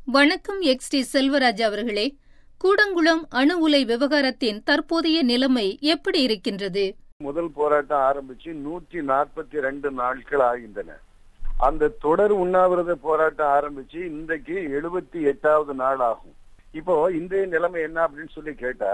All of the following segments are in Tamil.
வணக்கம் எக்ஸ் டி செல்வராஜ் அவர்களே கூடங்குளம் அணு உலை விவகாரத்தின் தற்போதைய நிலைமை எப்படி இருக்கின்றது முதல் போராட்டம் ஆரம்பிச்சு நூற்றி நாற்பத்தி ரெண்டு நாட்கள் ஆகின்றன அந்த தொடர் உண்ணாவிரத போராட்டம் ஆரம்பிச்சு இன்றைக்கு எழுபத்தி எட்டாவது நாள் ஆகும் இப்போ இன்றைய நிலைமை என்ன அப்படின்னு சொல்லி கேட்டா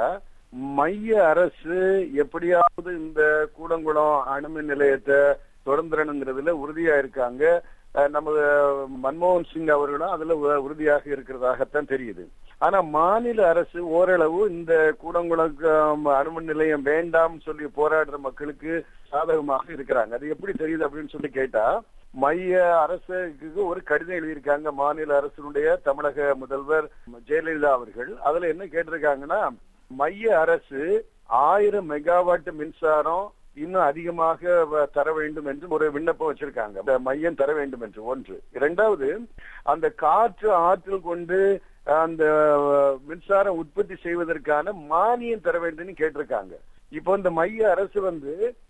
மைய அரசு எப்படியாவது இந்த கூடங்குளம் அணுமின் நிலையத்தை தொடர்ந்துறணுங்கிறதுல உறுதியா இருக்காங்க அஹ் நமது மன்மோகன் சிங் அவர்களும் அதுல உ- உறுதியாக இருக்கிறதாகத்தான் தெரியுது ஆனா மாநில அரசு ஓரளவு இந்த கூடங்குளம் அஹ், அணுமின் நிலையம் வேண்டாம் சொல்லி போராடுற மக்களுக்கு சாதகமாக இருக்கிறாங்க அது எப்படி தெரியுது அப்படின்னு சொல்லி கேட்டா மைய அரசுக்கு ஒரு கடிதம் எழுதியிருக்காங்க மாநில அரசினுடைய தமிழக முதல்வர் ஜெயலலிதா அவர்கள் அதுல என்ன கேட்டிருக்காங்கன்னா மைய அரசு ஆயிரம் மெகாவாட் மின்சாரம் இன்னும் அதிகமாக வ- தர வேண்டும் என்று ஒரு விண்ணப்பம் வச்சிருக்காங்க இந்த மையம் தர வேண்டும் என்று ஒன்று இரண்டாவது அந்த காற்று ஆற்றல் கொண்டு அந்த அஹ், மின்சாரம் உற்பத்தி செய்வதற்கான மானியம் தர வேண்டும் கேட்டிருக்காங்க இப்போ இந்த மைய அரசு வந்து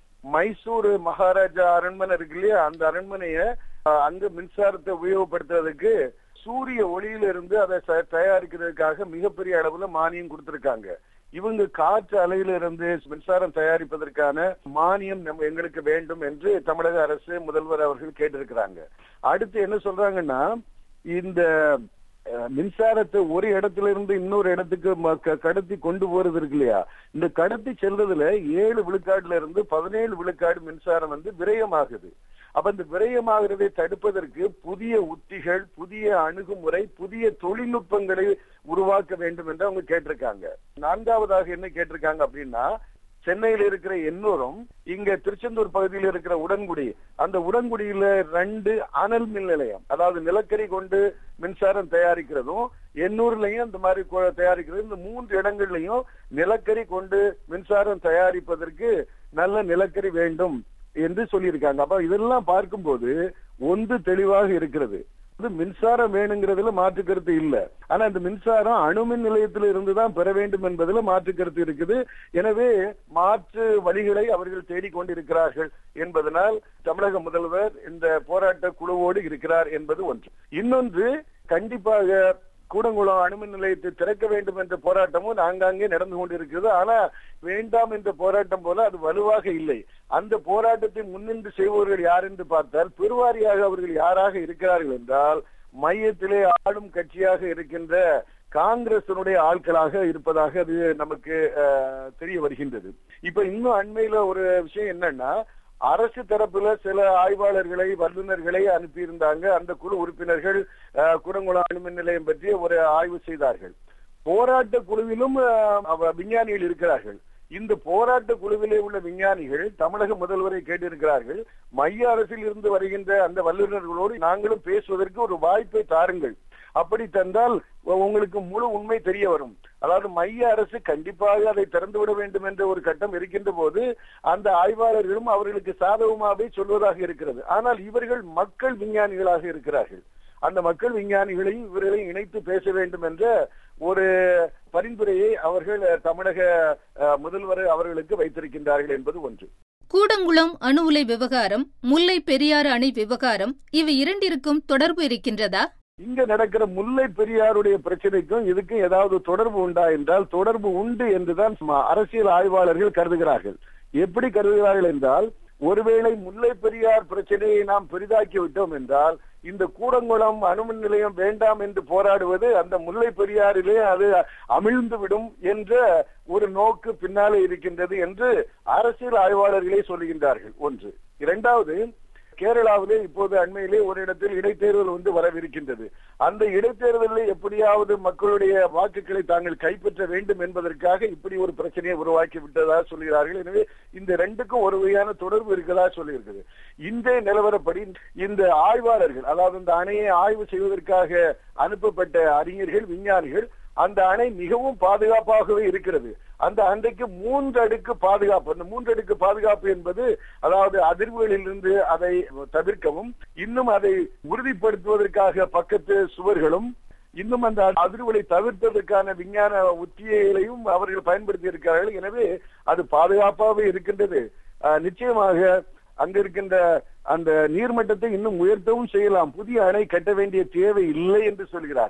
மைசூர் மகாராஜா அரண்மனை இருக்கு இல்லையா அந்த அரண்மனைய அஹ், அங்க மின்சாரத்தை உபயோகப்படுத்துறதுக்கு சூரிய ஒளியில இருந்து அதை ச- தயாரிக்கிறதுக்காக மிகப்பெரிய அளவுல மானியம் கொடுத்திருக்காங்க இவங்க காற்று அலையில இருந்து மின்சாரம் தயாரிப்பதற்கான மானியம் நம்ம எங்களுக்கு வேண்டும் என்று தமிழக அரசு முதல்வர் அவர்கள் கேட்டிருக்கிறாங்க அடுத்து என்ன சொல்றாங்கன்னா இந்த அஹ், மின்சாரத்தை ஒரு இடத்துல இருந்து இன்னொரு இடத்துக்கு ம- க- கடத்தி கொண்டு போறது இருக்கு இல்லையா இந்த கடத்தி செல்றதுல ஏழு விழுக்காடுல இருந்து பதினேழு விழுக்காடு மின்சாரம் வந்து விரயமாகுது அப்ப இந்த விரயமாகிறதை தடுப்பதற்கு புதிய உத்திகள் புதிய அணுகுமுறை புதிய தொழில்நுட்பங்களை உருவாக்க வேண்டும் என்று அவங்க கேட்டிருக்காங்க நான்காவதாக என்ன கேட்டிருக்காங்க அப்படின்னா சென்னையில் இருக்கிற எண்ணூரும் இங்க திருச்செந்தூர் பகுதியில் இருக்கிற உடன்குடி அந்த உடன்குடியில ரெண்டு அனல் மின் நிலையம் அதாவது நிலக்கரி கொண்டு மின்சாரம் தயாரிக்கிறதும் எண்ணூர்லயும் இந்த மாதிரி கொ- தயாரிக்கிறது இந்த மூன்று இடங்கள்லயும் நிலக்கரி கொண்டு மின்சாரம் தயாரிப்பதற்கு நல்ல நிலக்கரி வேண்டும் என்று சொல்லியிருக்காங்க அப்ப இதெல்லாம் பார்க்கும்போது ஒன்று தெளிவாக இருக்கிறது இது மின்சாரம் வேணுங்கிறதுல மாற்று கருத்து இல்ல ஆனா இந்த மின்சாரம் அணுமின் நிலையத்தில் இருந்துதான் பெற வேண்டும் என்பதுல மாற்று கருத்து இருக்குது எனவே மாற்று வழிகளை அவர்கள் தேடிக்கொண்டிருக்கிறார்கள் என்பதனால் தமிழக முதல்வர் இந்த போராட்ட குழுவோடு இருக்கிறார் என்பது ஒன்று இன்னொன்று கண்டிப்பாக கூடங்குளம் அணுமின் நிலையத்தை திறக்க வேண்டும் என்ற போராட்டமும் ஆங்காங்கே நடந்து கொண்டிருக்கிறது ஆனா வேண்டாம் என்ற போராட்டம் போல அது வலுவாக இல்லை அந்த போராட்டத்தை முன்னின்று செய்பவர்கள் யார் என்று பார்த்தால் பெருவாரியாக அவர்கள் யாராக இருக்கிறார்கள் என்றால் மையத்திலே ஆளும் கட்சியாக இருக்கின்ற காங்கிரசினுடைய ஆட்களாக இருப்பதாக அது நமக்கு அஹ், தெரிய வருகின்றது இப்ப இன்னும் அண்மையில ஒரு விஷயம் என்னன்னா அரசு தரப்புல சில ஆய்வாளர்களை வல்லுநர்களை அனுப்பியிருந்தாங்க அந்த குழு உறுப்பினர்கள் அஹ், குடங்குளம் அணுமின் நிலையம் பற்றி ஒரு ஆய்வு செய்தார்கள் போராட்ட குழுவிலும் அஹ், அவ- விஞ்ஞானிகள் இருக்கிறார்கள் இந்த போராட்ட குழுவிலே உள்ள விஞ்ஞானிகள் தமிழக முதல்வரை கேட்டிருக்கிறார்கள் மைய அரசில் இருந்து வருகின்ற அந்த வல்லுநர்களோடு நாங்களும் பேசுவதற்கு ஒரு வாய்ப்பை தாருங்கள் அப்படி தந்தால் உ- உங்களுக்கு முழு உண்மை தெரிய வரும் அதாவது மைய அரசு கண்டிப்பாக அதை திறந்து விட வேண்டும் என்ற ஒரு கட்டம் இருக்கின்ற போது அந்த ஆய்வாளர்களும் அவர்களுக்கு சாதகமாகவே சொல்வதாக இருக்கிறது ஆனால் இவர்கள் மக்கள் விஞ்ஞானிகளாக இருக்கிறார்கள் அந்த மக்கள் விஞ்ஞானிகளையும் இவர்களையும் இணைத்து பேச வேண்டும் என்ற ஒரு பரிந்துரையை அவர்கள் அஹ், தமிழக அஹ், முதல்வர் அவர்களுக்கு வைத்திருக்கின்றார்கள் என்பது ஒன்று கூடங்குளம் அணு உலை விவகாரம் முல்லை பெரியாறு அணை விவகாரம் இவை இரண்டிற்கும் தொடர்பு இருக்கின்றதா இங்க நடக்கிற முல்லை பெரியாருடைய பிரச்சனைக்கும் இதுக்கும் ஏதாவது தொடர்பு உண்டா என்றால் தொடர்பு உண்டு என்றுதான் ம- அரசியல் ஆய்வாளர்கள் கருதுகிறார்கள் எப்படி கருதுகிறார்கள் என்றால் ஒருவேளை முல்லை பெரியார் பிரச்சனையை நாம் பெரிதாக்கி விட்டோம் என்றால் இந்த கூடங்குளம் அணுமின் நிலையம் வேண்டாம் என்று போராடுவது அந்த முல்லை பெரியாரிலே அது அமிழ்ந்து விடும் என்ற ஒரு நோக்கு பின்னாலே இருக்கின்றது என்று அரசியல் ஆய்வாளர்களே சொல்லுகின்றார்கள் ஒன்று இரண்டாவது கேரளாவிலே இப்போது அண்மையிலே ஒரு இடத்தில் இடைத்தேர்தல் வந்து வரவிருக்கின்றது அந்த இடைத்தேர்தலில் எப்படியாவது மக்களுடைய வாக்குகளை தாங்கள் கைப்பற்ற வேண்டும் என்பதற்காக இப்படி ஒரு பிரச்சனையை உருவாக்கி விட்டதா சொல்கிறார்கள் எனவே இந்த ரெண்டுக்கும் ஒரு வகையான தொடர்பு இருக்கதா சொல்லியிருக்குது இன்றைய நிலவரப்படி இந்த ஆய்வாளர்கள் அதாவது இந்த அணையை ஆய்வு செய்வதற்காக அனுப்பப்பட்ட அறிஞர்கள் விஞ்ஞானிகள் அந்த அணை மிகவும் பாதுகாப்பாகவே இருக்கிறது அந்த அன்றைக்கு மூன்று அடுக்கு பாதுகாப்பு அந்த மூன்று அடுக்கு பாதுகாப்பு என்பது அதாவது அதிர்வுகளிலிருந்து அதை தவிர்க்கவும் இன்னும் அதை உறுதிப்படுத்துவதற்காக பக்கத்து சுவர்களும் இன்னும் அந்த அதிர்வுகளை தவிர்ப்பதற்கான விஞ்ஞான உத்தியைகளையும் அவர்கள் பயன்படுத்தி இருக்கிறார்கள் எனவே அது பாதுகாப்பாகவே இருக்கின்றது அஹ், நிச்சயமாக அங்க இருக்கின்ற அந்த நீர்மட்டத்தை இன்னும் உயர்த்தவும் செய்யலாம் புதிய அணை கட்ட வேண்டிய தேவை இல்லை என்று சொல்கிறார்கள்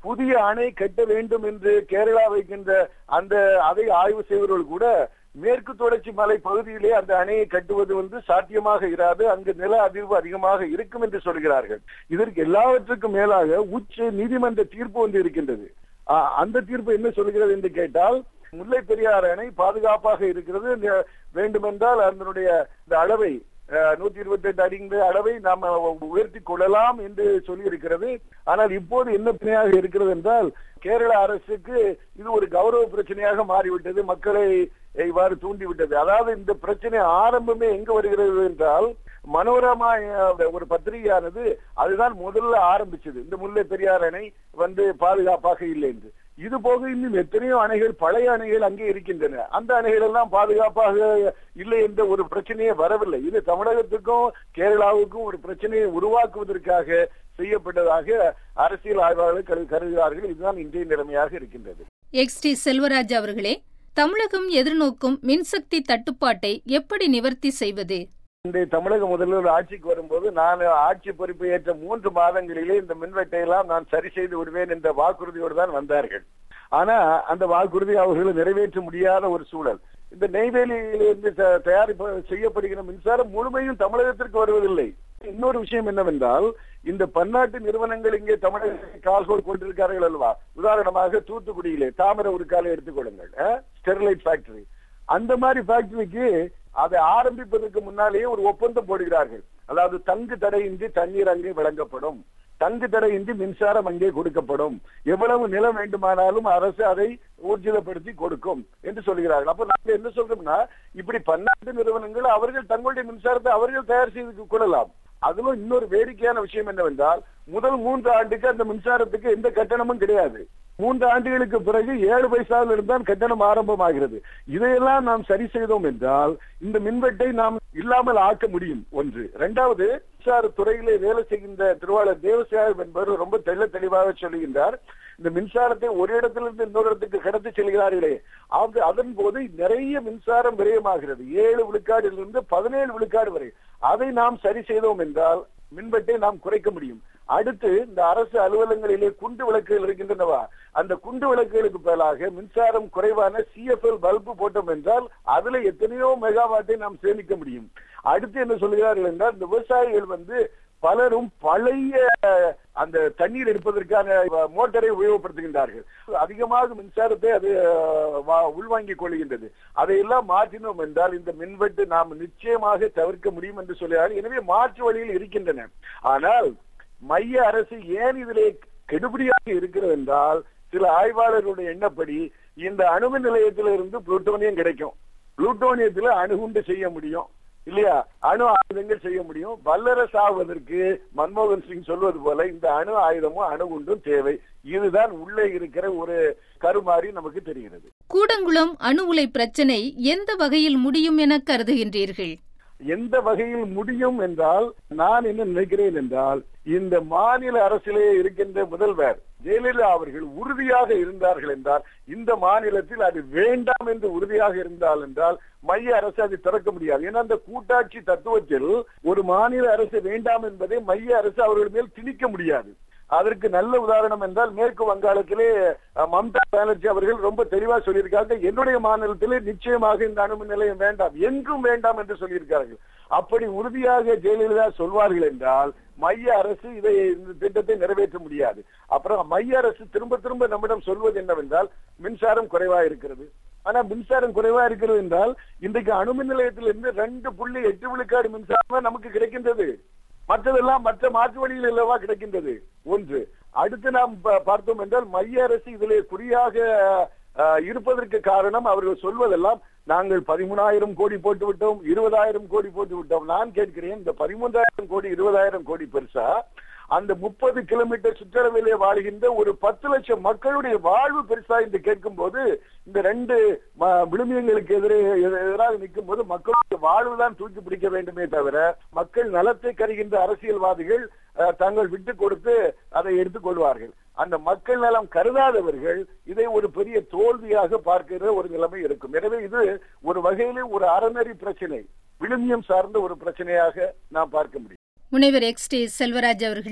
புதிய அணை கட்ட வேண்டும் என்று கேரளா வைக்கின்ற அந்த அதை ஆய்வு செய்வர்கள் கூட மேற்கு தொடர்ச்சி மலை பகுதியிலே அந்த அணையை கட்டுவது வந்து சாத்தியமாக இராது அங்கு நில அதிர்வு அதிகமாக இருக்கும் என்று சொல்கிறார்கள் இதற்கு எல்லாவற்றுக்கும் மேலாக உச்ச நீதிமன்ற தீர்ப்பு ஒன்று இருக்கின்றது அந்த தீர்ப்பு என்ன சொல்கிறது என்று கேட்டால் முல்லை பெரியார் அணை பாதுகாப்பாக இருக்கிறது வேண்டுமென்றால் அதனுடைய இந்த அளவை நூத்தி இருபத்தி எட்டு அடிங்கிற அளவை நாம் உயர்த்தி கொள்ளலாம் என்று சொல்லி இருக்கிறது ஆனால் இப்போது என்ன பிரச்சனையாக இருக்கிறது என்றால் கேரள அரசுக்கு இது ஒரு கௌரவ பிரச்சனையாக மாறிவிட்டது மக்களை இவ்வாறு தூண்டிவிட்டது அதாவது இந்த பிரச்சனை ஆரம்பமே எங்க வருகிறது என்றால் மனோரமா ஒரு பத்திரிகையானது அதுதான் முதல்ல ஆரம்பிச்சது இந்த முல்லை பெரியார் அணை வந்து பாதுகாப்பாக இல்லை என்று இது போக இன்னும் எத்தனையோ அணைகள் பழைய அணைகள் அங்கே இருக்கின்றன அந்த அணைகள் எல்லாம் பாதுகாப்பாக இல்லை என்ற ஒரு பிரச்சனையே வரவில்லை இது தமிழகத்துக்கும் கேரளாவுக்கும் ஒரு பிரச்சனையை உருவாக்குவதற்காக செய்யப்பட்டதாக அரசியல் ஆய்வாளர்கள் கருதுகிறார்கள் இதுதான் இன்றைய நிலைமையாக இருக்கின்றது எக்ஸ் டி செல்வராஜ் அவர்களே தமிழகம் எதிர்நோக்கும் மின்சக்தி தட்டுப்பாட்டை எப்படி நிவர்த்தி செய்வது இன்றைய தமிழக முதல்வர் ஆட்சிக்கு வரும்போது நான் ஆட்சி பொறுப்பை ஏற்ற மூன்று மாதங்களிலே இந்த மின்வெட்டை எல்லாம் நான் சரி செய்து விடுவேன் என்ற வாக்குறுதியோடு தான் வந்தார்கள் ஆனா அந்த வாக்குறுதி அவர்கள் நிறைவேற்ற முடியாத ஒரு சூழல் இந்த நெய்வேலியிலிருந்து தயாரிப்பு செய்யப்படுகிற மின்சாரம் முழுமையும் தமிழகத்திற்கு வருவதில்லை இன்னொரு விஷயம் என்னவென்றால் இந்த பன்னாட்டு நிறுவனங்கள் இங்கே தமிழகத்தை கால்கோல் கொண்டிருக்கார்கள் அல்லவா உதாரணமாக தூத்துக்குடியிலே தாமிர உருக்காலை எடுத்துக்கொள்ளுங்கள் ஸ்டெர்லைட் ஃபேக்டரி அந்த மாதிரி ஃபேக்டரிக்கு அதை ஆரம்பிப்பதற்கு முன்னாலேயே ஒரு ஒப்பந்தம் போடுகிறார்கள் அதாவது தங்கு தடையின்றி தண்ணீர் அங்கே வழங்கப்படும் தங்கு தடையின்றி மின்சாரம் அங்கே கொடுக்கப்படும் எவ்வளவு நிலம் வேண்டுமானாலும் அரசு அதை ஊர்ஜிதப்படுத்தி கொடுக்கும் என்று சொல்கிறார்கள் அப்ப நாங்க என்ன சொல்றோம்னா இப்படி பன்னாட்டு நிறுவனங்கள் அவர்கள் தங்களுடைய மின்சாரத்தை அவர்கள் தயார் செய்து கொள்ளலாம் அதிலும் இன்னொரு வேடிக்கையான விஷயம் என்னவென்றால் முதல் மூன்று ஆண்டுக்கு அந்த மின்சாரத்துக்கு எந்த கட்டணமும் கிடையாது மூன்று ஆண்டுகளுக்கு பிறகு ஏழு பைசாவில் தான் கட்டணம் ஆரம்பமாகிறது இதையெல்லாம் நாம் சரி செய்தோம் என்றால் இந்த மின்வெட்டை நாம் இல்லாமல் ஆக்க முடியும் ஒன்று இரண்டாவது மின்சார துறையிலே வேலை செய்கின்ற திருவாளர் தேவசாயம் என்பவர் ரொம்ப தெள்ள தெளிவாக சொல்லுகின்றார் இந்த மின்சாரத்தை ஒரு இடத்திலிருந்து இன்னொரு இடத்துக்கு கடத்தி செல்கிறார்களே அதன் போது நிறைய மின்சாரம் விரயமாகிறது ஏழு விழுக்காடிலிருந்து பதினேழு விழுக்காடு வரை அதை நாம் சரி செய்தோம் என்றால் மின்வெட்டை நாம் குறைக்க முடியும் அடுத்து இந்த அரசு அலுவலகங்களிலே குண்டு விளக்குகள் இருக்கின்றனவா அந்த குண்டு விளக்குகளுக்கு பதிலாக மின்சாரம் குறைவான சிஎஃப்எல் பல்பு போட்டோம் என்றால் அதுல எத்தனையோ மெகாவாட்டை நாம் சேமிக்க முடியும் அடுத்து என்ன சொல்கிறார்கள் என்றால் இந்த விவசாயிகள் வந்து பலரும் பழைய அந்த தண்ணீர் எடுப்பதற்கான மோட்டரை உபயோகப்படுத்துகின்றார்கள் அதிகமாக மின்சாரத்தை அது உள்வாங்கிக் கொள்கின்றது அதையெல்லாம் மாற்றினோம் என்றால் இந்த மின்வெட்டு நாம் நிச்சயமாக தவிர்க்க முடியும் என்று சொல்கிறார்கள் எனவே மாற்று வழியில் இருக்கின்றன ஆனால் மைய அரசு ஏன் இதிலே கெடுபடியாக இருக்கிறது என்றால் சில ஆய்வாளர்களுடைய எண்ணப்படி இந்த அணுமின் நிலையத்திலிருந்து புளூட்டோனியம் கிடைக்கும் புளூட்டோனியத்தில் அணுகுண்டு செய்ய முடியும் இல்லையா அணு ஆயுதங்கள் செய்ய முடியும் வல்லரசு ஆவதற்கு மன்மோகன் சிங் சொல்வது போல இந்த அணு ஆயுதமும் அணுகுண்டும் தேவை இதுதான் உள்ளே இருக்கிற ஒரு கருமாறி நமக்கு தெரிகிறது கூடங்குளம் அணு உலை பிரச்சனை எந்த வகையில் முடியும் என கருதுகின்றீர்கள் எந்த வகையில் முடியும் என்றால் நான் என்ன நினைக்கிறேன் என்றால் இந்த மாநில அரசிலே இருக்கின்ற முதல்வர் ஜெயலலிதா அவர்கள் உறுதியாக இருந்தார்கள் என்றால் இந்த மாநிலத்தில் அது வேண்டாம் என்று உறுதியாக இருந்தால் என்றால் மைய அரசு அதை திறக்க முடியாது ஏன்னா அந்த கூட்டாட்சி தத்துவத்தில் ஒரு மாநில அரசு வேண்டாம் என்பதை மைய அரசு அவர்கள் மேல் திணிக்க முடியாது அதற்கு நல்ல உதாரணம் என்றால் மேற்கு வங்காளத்திலே மம்தா பானர்ஜி அவர்கள் ரொம்ப தெளிவா சொல்லியிருக்காங்க என்னுடைய மாநிலத்திலே நிச்சயமாக இந்த அணுமின் நிலையம் வேண்டாம் எங்கும் வேண்டாம் என்று சொல்லியிருக்கார்கள் அப்படி உறுதியாக ஜெயலலிதா சொல்வார்கள் என்றால் மைய அரசு இதை இந்த திட்டத்தை நிறைவேற்ற முடியாது அப்புறம் மைய அரசு திரும்ப திரும்ப நம்மிடம் சொல்வது என்னவென்றால் மின்சாரம் குறைவா இருக்கிறது ஆனா மின்சாரம் குறைவா இருக்கிறது என்றால் இன்றைக்கு அணுமின் நிலையத்திலிருந்து ரெண்டு புள்ளி எட்டு விழுக்காடு மின்சாரம் நமக்கு கிடைக்கின்றது மற்றதெல்லாம் மற்ற மாற்று வழியில் அல்லவா கிடைக்கின்றது ஒன்று அடுத்து நாம் பார்த்தோம் என்றால் மைய அரசு இதிலே குறியாக இருப்பதற்கு காரணம் அவர்கள் சொல்வதெல்லாம் நாங்கள் பதிமூணாயிரம் கோடி போட்டு விட்டோம் இருபதாயிரம் கோடி போட்டு விட்டோம் நான் கேட்கிறேன் இந்த பதிமூன்றாயிரம் கோடி இருபதாயிரம் கோடி பெருசா அந்த முப்பது கிலோமீட்டர் சுற்றளவிலே வாழ்கின்ற ஒரு பத்து லட்சம் மக்களுடைய வாழ்வு பெருசா என்று கேட்கும் போது இந்த ரெண்டு விழுமியங்களுக்கு எதிரே எதிராக நிற்கும் போது மக்களுடைய வாழ்வுதான் தூக்கி பிடிக்க வேண்டுமே தவிர மக்கள் நலத்தை கருகின்ற அரசியல்வாதிகள் தங்கள் விட்டு கொடுத்து அதை எடுத்துக் கொள்வார்கள் அந்த மக்கள் நலம் கருதாதவர்கள் இதை ஒரு பெரிய தோல்வியாக பார்க்கிற ஒரு நிலைமை இருக்கும் எனவே இது ஒரு வகையிலே ஒரு அறநெறி பிரச்சனை விழுமியம் சார்ந்த ஒரு பிரச்சனையாக நாம் பார்க்க முடியும் முனைவர் எக்ஸ் டி செல்வராஜ் அவர்களே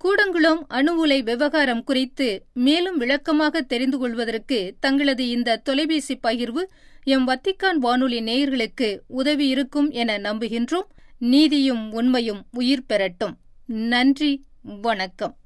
கூடங்குளம் அணு உலை விவகாரம் குறித்து மேலும் விளக்கமாக தெரிந்து கொள்வதற்கு தங்களது இந்த தொலைபேசி பகிர்வு எம் வத்திக்கான் வானொலி நேயர்களுக்கு உதவி இருக்கும் என நம்புகின்றோம் நீதியும் உண்மையும் உயிர் பெறட்டும் நன்றி வணக்கம்